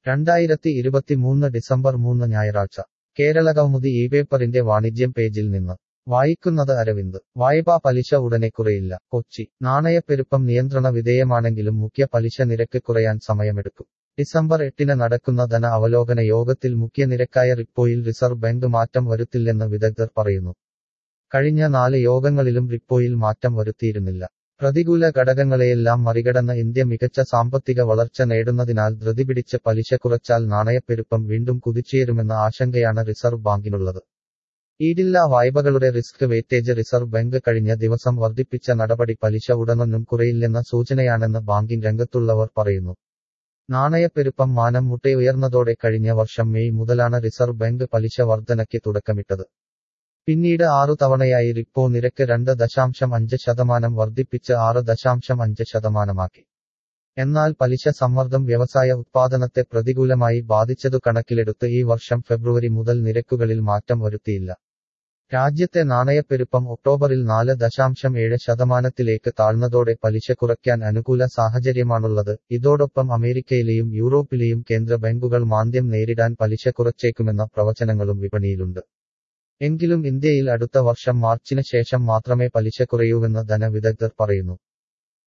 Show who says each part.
Speaker 1: രണ്ടായിരത്തി ഇരുപത്തിമൂന്ന് ഡിസംബർ മൂന്ന് ഞായറാഴ്ച കേരള കൗമുദി ഈ പേപ്പറിന്റെ വാണിജ്യം പേജിൽ നിന്ന് വായിക്കുന്നത് അരവിന്ദ് വായ്പാ പലിശ ഉടനെ കുറയില്ല കൊച്ചി നാണയപ്പെരുപ്പം നിയന്ത്രണ വിധേയമാണെങ്കിലും മുഖ്യ പലിശ നിരക്ക് കുറയാൻ സമയമെടുക്കും ഡിസംബർ എട്ടിന് നടക്കുന്ന ധന അവലോകന യോഗത്തിൽ മുഖ്യ നിരക്കായ റിപ്പോയിൽ റിസർവ് ബാങ്ക് മാറ്റം വരുത്തില്ലെന്ന് വിദഗ്ധർ പറയുന്നു കഴിഞ്ഞ നാല് യോഗങ്ങളിലും റിപ്പോയിൽ മാറ്റം വരുത്തിയിരുന്നില്ല പ്രതികൂല ഘടകങ്ങളെയെല്ലാം മറികടന്ന ഇന്ത്യ മികച്ച സാമ്പത്തിക വളർച്ച നേടുന്നതിനാൽ ധൃതി പിടിച്ച് പലിശ കുറച്ചാൽ നാണയപ്പെരുപ്പം വീണ്ടും കുതിച്ചുയരുമെന്ന ആശങ്കയാണ് റിസർവ് ബാങ്കിനുള്ളത് ഈടില്ലാ വായ്പകളുടെ റിസ്ക് വെയിറ്റേജ് റിസർവ് ബാങ്ക് കഴിഞ്ഞ ദിവസം വർദ്ധിപ്പിച്ച നടപടി പലിശ ഉടനൊന്നും കുറയില്ലെന്ന സൂചനയാണെന്ന് ബാങ്കിംഗ് രംഗത്തുള്ളവർ പറയുന്നു നാണയപ്പെരുപ്പം മാനം മുട്ടയുയർന്നതോടെ കഴിഞ്ഞ വർഷം മെയ് മുതലാണ് റിസർവ് ബാങ്ക് പലിശ വർധനയ്ക്ക് തുടക്കമിട്ടത് പിന്നീട് ആറു തവണയായി റിപ്പോ നിരക്ക് രണ്ട് ദശാംശം അഞ്ച് ശതമാനം വർദ്ധിപ്പിച്ച് ആറ് ദശാംശം അഞ്ച് ശതമാനമാക്കി എന്നാൽ പലിശ സമ്മർദ്ദം വ്യവസായ ഉത്പാദനത്തെ പ്രതികൂലമായി ബാധിച്ചതു കണക്കിലെടുത്ത് ഈ വർഷം ഫെബ്രുവരി മുതൽ നിരക്കുകളിൽ മാറ്റം വരുത്തിയില്ല രാജ്യത്തെ നാണയപ്പെരുപ്പം ഒക്ടോബറിൽ നാല് ദശാംശം ഏഴ് ശതമാനത്തിലേക്ക് താഴ്ന്നതോടെ പലിശ കുറയ്ക്കാൻ അനുകൂല സാഹചര്യമാണുള്ളത് ഇതോടൊപ്പം അമേരിക്കയിലെയും യൂറോപ്പിലെയും കേന്ദ്ര ബാങ്കുകൾ മാന്ദ്യം നേരിടാൻ പലിശ കുറച്ചേക്കുമെന്ന പ്രവചനങ്ങളും വിപണിയിലുണ്ട് എങ്കിലും ഇന്ത്യയിൽ അടുത്ത വർഷം മാർച്ചിന് ശേഷം മാത്രമേ പലിശ കുറയൂവെന്ന് ധനവിദഗ്ധർ പറയുന്നു